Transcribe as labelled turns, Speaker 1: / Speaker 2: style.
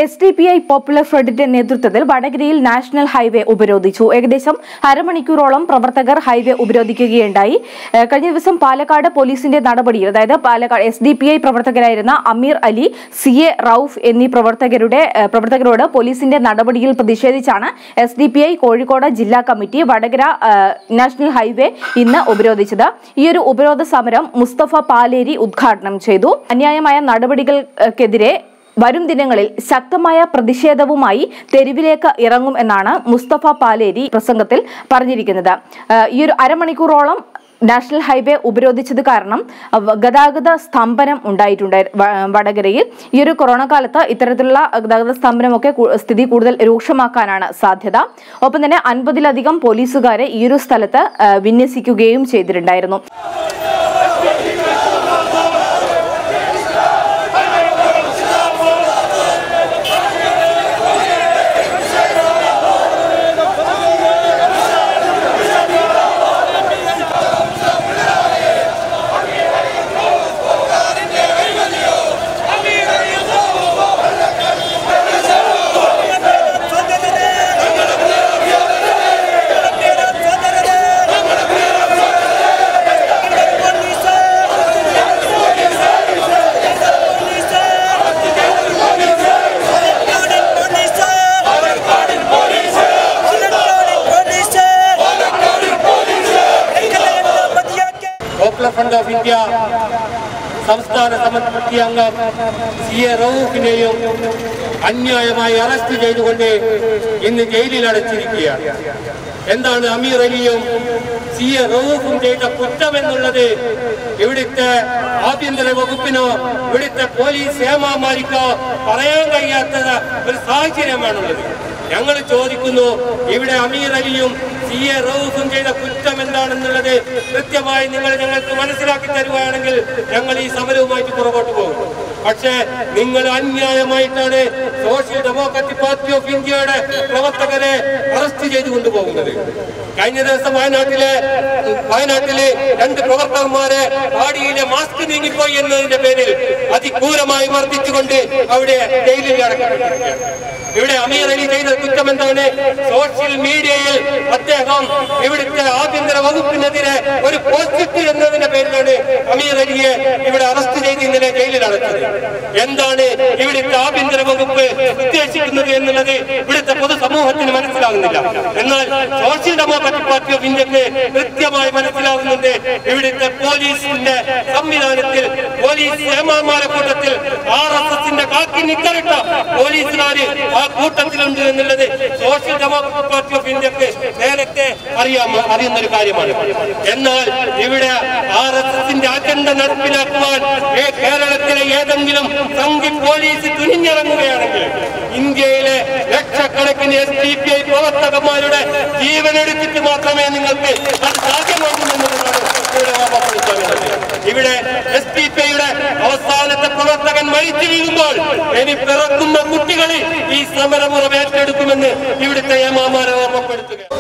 Speaker 1: S D P I popular ഫ്രണ്ടിന്റെ നേതൃത്വത്തിൽ വടകരയിൽ നാഷണൽ ഹൈവേ ഉപരോധിച്ചു ഏകദേശം അരമണിക്കൂറോളം പ്രവർത്തകർ ഹൈവേ ഉപരോധിക്കുകയുണ്ടായി ഏഹ് കഴിഞ്ഞ ദിവസം പാലക്കാട് പോലീസിന്റെ നടപടിയിൽ അതായത് Palakkad S D P I പ്രവർത്തകരായിരുന്ന അമീർ അലി സി എ റൌഫ് എന്നീ പ്രവർത്തകരുടെ ഏഹ് പ്രവർത്തകരോട് പോലീസിന്റെ നടപടിയിൽ പ്രതിഷേധിച്ചാണ് S D P I Kozhikode ജില്ലാ കമ്മിറ്റി വടകര ഏഹ് നാഷണൽ ഹൈവേ ഇന്ന് ഉപരോധിച്ചത് ഈ ഒരു ഉപരോധ സമരം മുസ്തഫ പാലേരി ഉദ്ഘാടനം ചെയ്തു അന്യായമായ നടപടികൾക്കെതിരെ വരും ദിനങ്ങളിൽ ശക്തമായ പ്രതിഷേധവുമായി തെരുവിലേക്ക് ഇറങ്ങും എന്നാണ് മുസ്തഫ പാലേരി പ്രസംഗത്തിൽ പറഞ്ഞിരിക്കുന്നത് ഏഹ് ഈ ഒരു അരമണിക്കൂറോളം നാഷണൽ ഹൈവേ ഉപരോധിച്ചത് കാരണം അവ- ഗതാഗത സ്തംഭനം ഉണ്ടായിട്ടുണ്ട് വ- വടകരയിൽ ഈ ഒരു കൊറോണ കാലത്ത് ഇത്തരത്തിലുള്ള ഗതാഗത സ്തംഭനമൊക്കെ കൂ- സ്ഥിതി കൂടുതൽ രൂക്ഷമാക്കാനാണ് സാധ്യത ഒപ്പം തന്നെ അൻപതിലധികം പോലീസുകാരെ ഈ ഒരു സ്ഥലത്ത് ഏഹ് വിന്യസിക്കുകയും ചെയ്തിട്ടുണ്ടായിരുന്നു
Speaker 2: പോപ്പുലർ ഫ്രണ്ട് ഓഫ് ഇന്ത്യ സംസ്ഥാന സമിതി അംഗം സി എ റൌഫിനെയും അന്യായമായി അറസ്റ്റ് ചെയ്തുകൊണ്ട് ഇന്ന് ജയിലിൽ അടച്ചിരിക്കുകയാണ് എന്താണ് അമീർ അലിയും സി എ റൌഫും ചെയ്ത കുറ്റം എന്നുള്ളത് ഇവിടുത്തെ ആഭ്യന്തര വകുപ്പിനോ ഇവിടുത്തെ പോലീസ് ഹേമാമാരിക്കോ പറയാൻ കഴിയാത്ത ഒരു സാഹചര്യമാണുള്ളത് ഞങ്ങൾ ചോദിക്കുന്നു ഇവിടെ അമീർ അലിയും സി എ റൌഫും ചെയ്ത കുറ്റം എന്താണെന്നുള്ളത് കൃത്യമായി നിങ്ങൾ ഞങ്ങൾക്ക് മനസ്സിലാക്കി തരുകയാണെങ്കിൽ ഞങ്ങൾ ഈ സമരവുമായിട്ട് പുറകോട്ട് പോകും പക്ഷേ നിങ്ങൾ അന്യായമായിട്ടാണ് സോഷ്യൽ ഡെമോക്രാറ്റിക് പാർട്ടി ഓഫ് ഇന്ത്യയുടെ പ്രവർത്തകരെ അറസ്റ്റ് ചെയ്തു കൊണ്ടുപോകുന്നത് കഴിഞ്ഞ ദിവസം വയനാട്ടിലെ വയനാട്ടിലെ രണ്ട് പ്രവർത്തകന്മാരെ പാടിയിലെ മാസ്ക് നീങ്ങിപ്പോയി എന്നതിന്റെ പേരിൽ അതിക്രൂരമായി മർദ്ദിച്ചുകൊണ്ട് അവിടെ ജയിലിൽ അടക്കപ്പെട്ടിരിക്കുകയാണ് ഇവിടെ അമീർ അലി ചെയ്ത കുറ്റം എന്താണ് സോഷ്യൽ മീഡിയയിൽ അദ്ദേഹം ഇവിടുത്തെ ആഭ്യന്തര വകുപ്പിനെതിരെ ഒരു പോസ്റ്റ് ഇട്ടു എന്നതിന്റെ പേരിലാണ് അമീർ അലിയെ ഇവിടെ അറസ്റ്റ് ചെയ്ത് ഇന്നലെ ജയിലിൽ അടച്ചത് എന്താണ് ഇവിടുത്തെ ആഭ്യന്തര വകുപ്പ് ഉദ്ദേശിക്കുന്നത് എന്നുള്ളത് ഇവിടുത്തെ പൊതുസമൂഹത്തിന് മനസ്സിലാകുന്നില്ല എന്നാൽ സോഷ്യൽ ഡെമോക്രാറ്റിക് പാർട്ടി ഓഫ് ഇന്ത്യക്ക് കൃത്യമായി മനസ്സിലാകുന്നുണ്ട് ഇവിടുത്തെ പോലീസിന്റെ സംവിധാനത്തിൽ പോലീസ് ഏമാന്മാരെ കൂട്ടത്തിൽ ആർ എസ് എസിന്റെ കാക്കി നിക്കറിട്ട പോലീസുകാര് ആ കൂട്ടത്തിലുണ്ട് എന്നുള്ളത് സോഷ്യൽ ഡെമോക്രാറ്റിക് പാർട്ടി ഓഫ് ഇന്ത്യക്ക് നേരത്തെ അറിയാം അറിയുന്ന ഒരു കാര്യമാണ് എന്നാൽ ഇവിടെ ആർ എസ് എസിന്റെ അജണ്ട നടപ്പിലാക്കുവാൻ ഏ കേരളത്തിലെ ഏതെങ്കിലും സംഘി പോലീസ് തുനിഞ്ഞിറങ്ങുകയാണെങ്കിൽ ഇന്ത്യയിലെ ലക്ഷക്കണക്കിന് എസ് ഡി പി ഐ പ്രവർത്തകന്മാരുടെ ജീവനെടുത്തിട്ട് മാത്രമേ നിങ്ങൾക്ക് അത് സാധ്യമാകുമെന്നുള്ളതാണ് ഇവിടെ ഓർമ്മപ്പെടുത്താനുള്ളത് ഇവിടെ എസ് ഡി പി ഐയുടെ അവസാനത്തെ പ്രവർത്തകൻ മരിച്ചു വീഴുമ്പോൾ ഇനി പിറക്കുന്ന കുട്ടികളിൽ ഈ സമരമുറ ഏറ്റെടുക്കുമെന്ന് ഇവിടുത്തെ ഏമാമാരെ ഓർമ്മപ്പെടുത്തുക